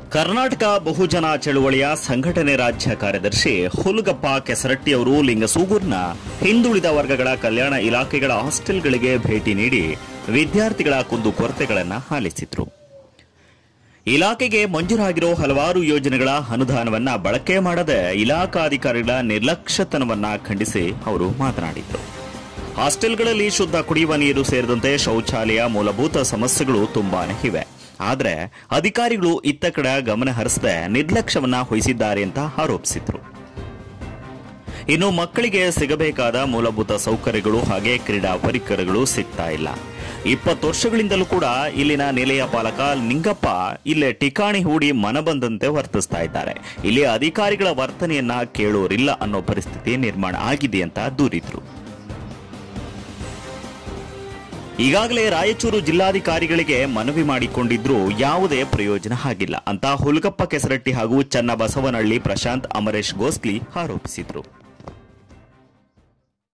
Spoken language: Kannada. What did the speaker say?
ಕರ್ನಾಟಕ ಬಹುಜನ ಚಳುವಳಿಯ ಸಂಘಟನೆ ರಾಜ್ಯ ಕಾರ್ಯದರ್ಶಿ ಹುಲಗಪ್ಪ ಕೆಸರಟ್ಟಿ ಅವರು ಲಿಂಗಸೂಗೂರ್ನ ಹಿಂದುಳಿದ ವರ್ಗಗಳ ಕಲ್ಯಾಣ ಇಲಾಖೆಗಳ ಹಾಸ್ಟೆಲ್ಗಳಿಗೆ ಭೇಟಿ ನೀಡಿ ವಿದ್ಯಾರ್ಥಿಗಳ ಕುಂದುಕೊರತೆಗಳನ್ನು ಆಲಿಸಿದ್ರು ಇಲಾಖೆಗೆ ಮಂಜೂರಾಗಿರೋ ಹಲವಾರು ಯೋಜನೆಗಳ ಅನುದಾನವನ್ನ ಬಳಕೆ ಮಾಡದೆ ಇಲಾಖಾಧಿಕಾರಿಗಳ ನಿರ್ಲಕ್ಷ್ಯತನವನ್ನ ಖಂಡಿಸಿ ಅವರು ಮಾತನಾಡಿದರು ಹಾಸ್ಟೆಲ್ಗಳಲ್ಲಿ ಶುದ್ಧ ಕುಡಿಯುವ ನೀರು ಸೇರಿದಂತೆ ಶೌಚಾಲಯ ಮೂಲಭೂತ ಸಮಸ್ಯೆಗಳು ತುಂಬಾನೇ ಇವೆ ಆದರೆ ಅಧಿಕಾರಿಗಳು ಇತ್ತ ಕಡೆ ಗಮನ ಹರಿಸದೆ ನಿರ್ಲಕ್ಷ್ಯವನ್ನ ವಹಿಸಿದ್ದಾರೆ ಅಂತ ಆರೋಪಿಸಿದ್ರು ಇನ್ನು ಮಕ್ಕಳಿಗೆ ಸಿಗಬೇಕಾದ ಮೂಲಭೂತ ಸೌಕರ್ಯಗಳು ಹಾಗೆ ಕ್ರೀಡಾ ಪರಿಕರಗಳು ಸಿಗ್ತಾ ಇಲ್ಲ ಇಪ್ಪತ್ತು ವರ್ಷಗಳಿಂದಲೂ ಕೂಡ ಇಲ್ಲಿನ ನಿಲಯ ಪಾಲಕ ನಿಂಗಪ್ಪ ಇಲ್ಲೇ ಠಿಕಾಣಿ ಹೂಡಿ ಮನಬಂದಂತೆ ವರ್ತಿಸ್ತಾ ಇದ್ದಾರೆ ಇಲ್ಲಿ ಅಧಿಕಾರಿಗಳ ವರ್ತನೆಯನ್ನ ಕೇಳೋರಿಲ್ಲ ಅನ್ನೋ ಪರಿಸ್ಥಿತಿ ನಿರ್ಮಾಣ ಆಗಿದೆ ಅಂತ ದೂರಿದ್ರು ಈಗಾಗಲೇ ರಾಯಚೂರು ಜಿಲ್ಲಾಧಿಕಾರಿಗಳಿಗೆ ಮನವಿ ಮಾಡಿಕೊಂಡಿದ್ರೂ ಯಾವುದೇ ಪ್ರಯೋಜನ ಆಗಿಲ್ಲ ಅಂತ ಹುಲ್ಗಪ್ಪ ಕೆಸರಟ್ಟಿ ಹಾಗೂ ಚನ್ನಬಸವನಹಳ್ಳಿ ಪ್ರಶಾಂತ್ ಅಮರೇಶ್ ಗೋಸ್ಲಿ ಆರೋಪಿಸಿದ್ರು